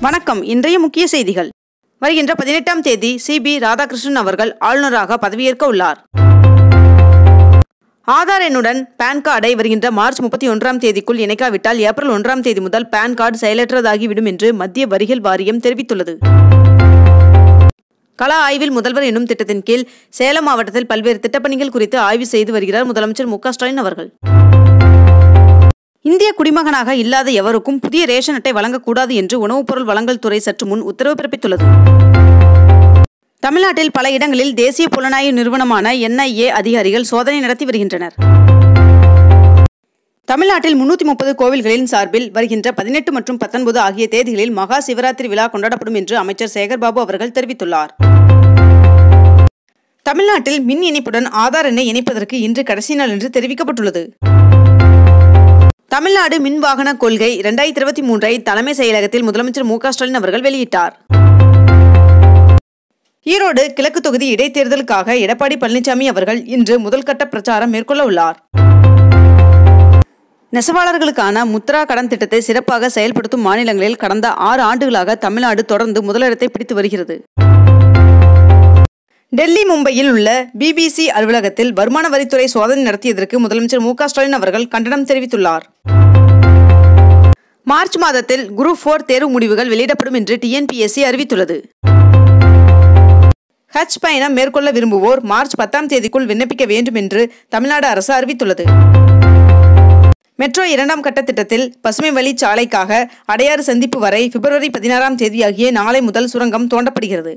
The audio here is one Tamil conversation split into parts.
வணக்கம் இன்றைய முக்கிய செய்திகள் வருகின்ற பதினெட்டாம் தேதி சிபி ராதாகிருஷ்ணன் அவர்கள் ஆளுநராக பதவியேற்க உள்ளார் ஆதார் எண்ணுடன் பான் கார்டை வருகின்ற மார்ச் முப்பத்தி ஒன்றாம் தேதிக்குள் இணைக்காவிட்டால் ஏப்ரல் ஒன்றாம் தேதி முதல் பான் கார்டு செயலற்றதாகிவிடும் என்று மத்திய வரிகள் வாரியம் தெரிவித்துள்ளது கள ஆய்வில் முதல்வர் என்னும் திட்டத்தின் கீழ் சேலம் மாவட்டத்தில் பல்வேறு திட்டப்பணிகள் குறித்து ஆய்வு செய்து வருகிறார் முதலமைச்சர் மு க ஸ்டாலின் அவர்கள் இந்திய குடிமகனாக இல்லாத எவருக்கும் புதிய ரேஷன் அட்டை வழங்கக்கூடாது என்று உணவுப் பொருள் வழங்கல் துறை சற்று முன் உத்தரவு பிறப்பித்துள்ளது தமிழ்நாட்டில் பல இடங்களில் தேசிய புலனாய்வு நிறுவனமான என்ஐஏ அதிகாரிகள் சோதனை நடத்தி வருகின்றனர் தமிழ்நாட்டில் முன்னூத்தி முப்பது கோவில்களின் சார்பில் வருகின்ற பதினெட்டு மற்றும் பத்தொன்பது ஆகிய தேதிகளில் மகா சிவராத்திரி விழா கொண்டாடப்படும் என்று அமைச்சர் சேகர்பாபு அவர்கள் தெரிவித்துள்ளார் தமிழ்நாட்டில் மின் இணைப்புடன் ஆதார் எண்ணை இணைப்பதற்கு இன்று கடைசி நாள் என்று தெரிவிக்கப்பட்டுள்ளது தமிழ்நாடு மின் வாகன கொள்கை இரண்டாயிரத்தி இருபத்தி மூன்றை தலைமை செயலகத்தில் முதலமைச்சர் மு க ஸ்டாலின் அவர்கள் வெளியிட்டார் ஈரோடு கிழக்கு தொகுதி இடைத்தேர்தலுக்காக எடப்பாடி பழனிசாமி அவர்கள் இன்று முதல்கட்ட பிரச்சாரம் மேற்கொள்ள உள்ளார் நெசவாளர்களுக்கான முத்ரா கடன் திட்டத்தை சிறப்பாக செயல்படுத்தும் மாநிலங்களில் கடந்த ஆறு ஆண்டுகளாக தமிழ்நாடு தொடர்ந்து முதலிடத்தை பிடித்து வருகிறது டெல்லி மும்பையில் உள்ள பிபிசி அலுவலகத்தில் வருமான வரித்துறை சோதனை நடத்தியதற்கு முதலமைச்சர் மு க ஸ்டாலின் அவர்கள் கண்டனம் தெரிவித்துள்ளார் மார்ச் மாதத்தில் குரூப் போர் தேர்வு முடிவுகள் வெளியிடப்படும் என்று டிஎன்பிஎஸ்சி அறிவித்துள்ளது ஹஜ் பயணம் மேற்கொள்ள விரும்புவோர் மார்ச் பத்தாம் தேதிக்குள் விண்ணப்பிக்க வேண்டும் என்று தமிழ்நாடு அரசு அறிவித்துள்ளது மெட்ரோ இரண்டாம் கட்ட திட்டத்தில் பசுமை வழி சாலைக்காக அடையாறு சந்திப்பு வரை பிப்ரவரி பதினாறாம் தேதியாகிய நாளை முதல் சுரங்கம் தோண்டப்படுகிறது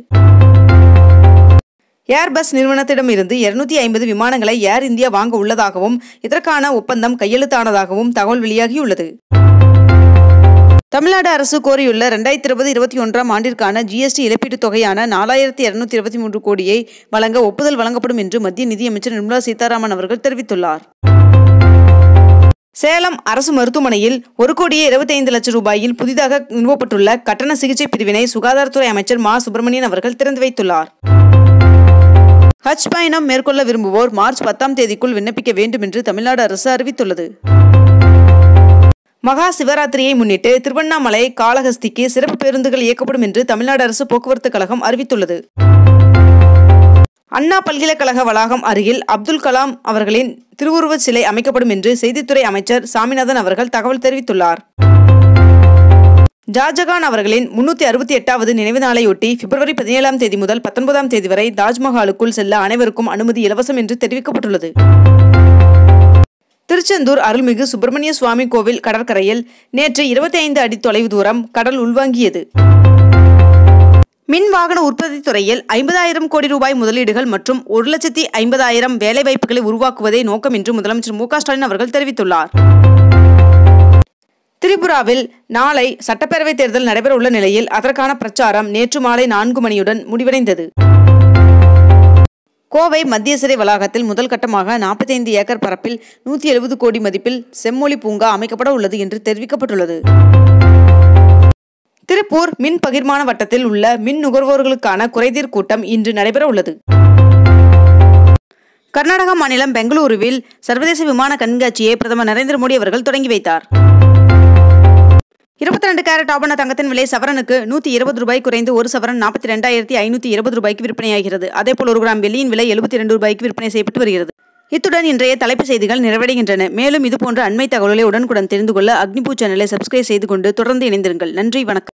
ஏர்பஸ் நிறுவனத்திடமிருந்து இருநூத்தி ஐம்பது விமானங்களை ஏர் இந்தியா வாங்க உள்ளதாகவும் இதற்கான ஒப்பந்தம் கையெழுத்தானதாகவும் தகவல் வெளியாகியுள்ளது தமிழ்நாடு அரசு கோரியுள்ள ரெண்டாயிரத்தி இருபது இருபத்தி ஒன்றாம் ஆண்டிற்கான ஜிஎஸ்டி இழப்பீட்டுத் தொகையான நாலாயிரத்தி இருநூத்தி இருபத்தி மூன்று கோடியை வழங்க ஒப்புதல் வழங்கப்படும் என்று மத்திய நிதியமைச்சர் நிர்மலா சீதாராமன் அவர்கள் தெரிவித்துள்ளார் சேலம் அரசு மருத்துவமனையில் ஒரு கோடியே இருபத்தைந்து லட்சம் ரூபாயில் புதிதாக நிறுவப்பட்டுள்ள கட்டண சிகிச்சை பிரிவினை சுகாதாரத்துறை அமைச்சர் மா சுப்பிரமணியன் அவர்கள் திறந்து வைத்துள்ளார் ஹஜ் பயணம் மேற்கொள்ள விரும்புவோர் மார்ச் பத்தாம் தேதிக்குள் விண்ணப்பிக்க வேண்டும் என்று தமிழ்நாடு அரசு அறிவித்துள்ளது மகா சிவராத்திரியை முன்னிட்டு திருவண்ணாமலை காளஹஸ்திக்கு சிறப்பு பேருந்துகள் இயக்கப்படும் என்று தமிழ்நாடு அரசு போக்குவரத்து கழகம் அறிவித்துள்ளது அண்ணா பல்கலைக்கழக வளாகம் அருகில் அப்துல் கலாம் அவர்களின் திருவுருவச் சிலை அமைக்கப்படும் என்று செய்தித்துறை அமைச்சர் சாமிநாதன் அவர்கள் தகவல் தெரிவித்துள்ளார் ஷாஜகான் அவர்களின் முன்னூத்தி அறுபத்தி எட்டாவது நினைவு நாளையொட்டி பிப்ரவரி பதினேழாம் தேதி முதல் பத்தொன்பதாம் தேதி வரை தாஜ்மஹாலுக்குள் செல்ல அனைவருக்கும் அனுமதி இலவசம் என்று தெரிவிக்கப்பட்டுள்ளது திருச்செந்தூர் அருள்மிகு சுப்பிரமணிய சுவாமி கோவில் கடற்கரையில் நேற்று இருபத்தி ஐந்து அடி தொலைவு தூரம் கடல் உள்வாங்கியது மின் வாகன உற்பத்தி துறையில் ஐம்பதாயிரம் கோடி ரூபாய் முதலீடுகள் மற்றும் ஒரு லட்சத்தி ஐம்பதாயிரம் வேலைவாய்ப்புகளை உருவாக்குவதே நோக்கம் என்று முதலமைச்சர் மு க ஸ்டாலின் அவர்கள் தெரிவித்துள்ளார் திரிபுராவில் நாளை சட்டப்பேரவைத் தேர்தல் நடைபெற உள்ள நிலையில் அதற்கான பிரச்சாரம் நேற்று மாலை நான்கு மணியுடன் முடிவடைந்தது கோவை மத்திய சிறை வளாகத்தில் முதல் கட்டமாக நாற்பத்தைந்து ஏக்கர் பரப்பில் நூற்றி எழுபது கோடி மதிப்பில் செம்மொழி பூங்கா அமைக்கப்பட உள்ளது என்று தெரிவிக்கப்பட்டுள்ளது திருப்பூர் மின் பகிர்மான வட்டத்தில் உள்ள மின் நுகர்வோர்களுக்கான குறைதீர் கூட்டம் இன்று நடைபெற உள்ளது கர்நாடக மாநிலம் பெங்களூருவில் சர்வதேச விமான கண்காட்சியை பிரதமர் நரேந்திர மோடி அவர்கள் தொடங்கி வைத்தார் இருபத்தி ரெண்டு கேரட் ஆபண தங்கத்தின் விலை சவரனுக்கு நூற்றி இருபது ரூபாய் குறைந்து ஒரு சவரன் நாற்பத்தி ரெண்டாயிரத்தி ஐநூற்றி இருபது ரூபாய்க்கு விற்பனையாகிறது அதேபோல் ஒரு கிராம் வெள்ளியின் விலை எழுபத்தி ரெண்டு ரூபாய்க்கு விற்பனை செய்யப்பட்டு வருகிறது இத்துடன் இன்றைய தலைப்புச் செய்திகள் நிறைவடைகின்றன மேலும் இதுபோன்ற அண்மை தகவல்களை உடனுக்குடன் தெரிந்து கொள்ள அக்னிபூ சேனலை சப்ஸ்கிரைப் செய்து கொண்டு தொடர்ந்து இணைந்திருங்கள் நன்றி வணக்கம்